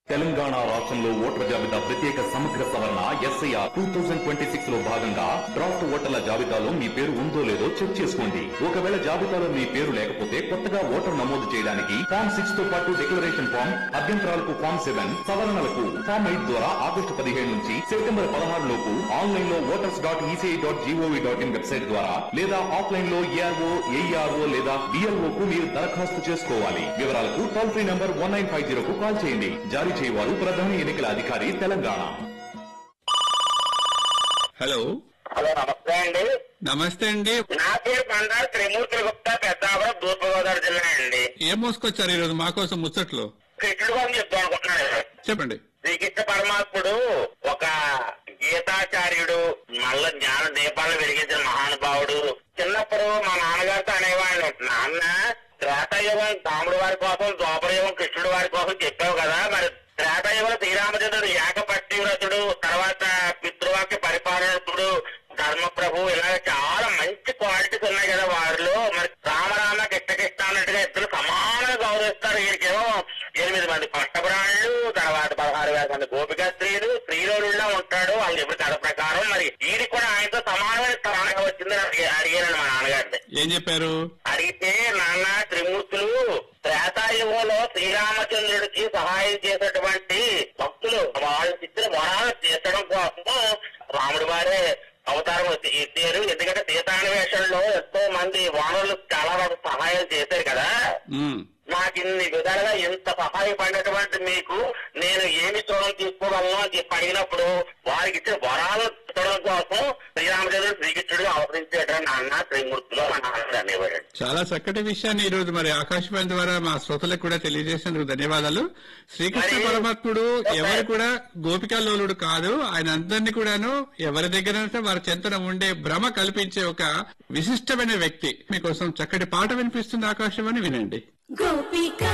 తెలంగాణ రాష్ట్రంలో ఓటర్ల జాబితా ప్రత్యేక సమగ్ర సవరణ SIR two thousand twenty six లో భాగంగా డ్రాఫ్ట్ ఓటర్ల జాబితాలో మీ పేరు ఉందో లేదో చెక్ చేసుకోండి ఒకవేళ జాబితాలో మీ పేరు లేకపోతే కొత్తగా ఓటర్ నమోదు చేయడానికి ఫామ్ సిక్స్ తో పాటు డిక్లరేషన్ ఫామ్ అభ్యంతరాలకు ఫామ్ సెవెన్ సవరణలకు ఫామ్ ఎయిట్ ద్వారా ఆగస్టు పదిహేడు నుంచి సెప్టెంబర్ పదహారు లోపు ఆన్లైన్ లో voters dot ECI dot GOV dot in website ద్వారా లేదా ఆఫ్లైన్ లో ఏఆర్ఓ ఏఈఆర్ఓ లేదా బిఎల్ఓ కు మీరు దరఖాస్తు చేసుకోవాలి వివరాలకు toll free number one nine five zero కు కాల్ చేయండి జారీ చేయవారు ప్రధాన ఎన్నికల అధికారి తెలంగాణ హలో హలో నమస్తే అండి నమస్తే అండి నా పేరు పండారు త్రిమూర్తుల గుప్తా పెద్దాపురం తూర్పుగోదావరి జిల్లా అండి ఏం మోసుకొచ్చారు ఈరోజు మా కోసం ముచ్చట్లు కృష్ణుడు కోసం చెప్తాం అనుకుంటున్నాను చెప్పండి శ్రీకృష్ణ పరమాత్ముడు ఒక గీతాచార్యుడు మల్ల జ్ఞాన దీపాలను వెలిగించిన మహానుభావుడు చిన్నప్పుడు మా నాన్నగారితో అనేవాడిని నాన్న త్రేతాయుగం రాముడు వారి కోసం ద్వాపరయుగం కృష్ణుడు వారి కోసం చెప్పావు కదా మరి త్రేతాయుగంలో శ్రీరామచంద్రుడు ఏకపట్టి వ్రతుడు తర్వాత పితృవాక్య పరిపాలకుడు ధర్మప్రభు ఇలాగ చాలా మంచి క్వాలిటీస్ ఉన్నాయి కదా వారిలో మరి రామరామ కృష్ణ కృష్ణ అన్నట్టుగా ఇద్దరు సమానంగా గౌరవిస్తారు వీరికేమో ఎనిమిది మంది పట్టపురాణులు తర్వాత పదహారు వేల మంది గోపికా స్త్రీలు స్త్రీలోనులా ఉంటాడు వాళ్ళు చెప్పిన కథ ప్రకారం మరి వీడి కూడా ఆయనతో సమానమైన స్థానంగా వచ్చిందని అడిగి- అడిగాను మా నాన్నగారిని ఏం చెప్పారు అడిగితే నాన్న త్రిమూర్తులు త్రేతాయుగంలో శ్రీరామచంద్రుడికి సహాయం చేసేటువంటి భక్తులు వాళ్ళు ఇచ్చిన వరాలు తీర్చడం కోసం రాముడి వారే అవతారం వచ్చి- ఎత్తారు ఎందుకంటే సీతాన్వేషణలో ఎంతో మంది వానరులు చాలా వరకు సహాయం చేశారు కదా ఉమ్, నాకు ఇన్ని విధాలుగా ఎంత సహాయపడినటువంటి మీకు నేను ఏమి చూడడం తీసుకోగలను అని చెప్పి అడిగినప్పుడు వారికి ఇచ్చిన వరాలు చూడడం కోసం శ్రీరామచంద్రుడు శ్రీకృష్ణుడు అవతరించాడు నాన్న త్రిమూర్తులు మా నాన్న అనేవాడు చాలా చక్కటి విషయాన్ని ఈ రోజు మరి ఆకాశవాణి ద్వారా మా శ్రోతలకు కూడా తెలియజేసినందుకు ధన్యవాదాలు శ్రీకృష్ణ మరి- పరమాత్ముడు ఎవరు కూడా గోపికా లోలుడు కాదు ఆయన అందరినీ కూడాను ఎవరి దగ్గర వారి చెంతన ఉండే భ్రమ కల్పించే ఒక విశిష్టమైన వ్యక్తి మీకోసం చక్కటి పాట వినిపిస్తుంది ఆకాశవాణి వినండి గోపిక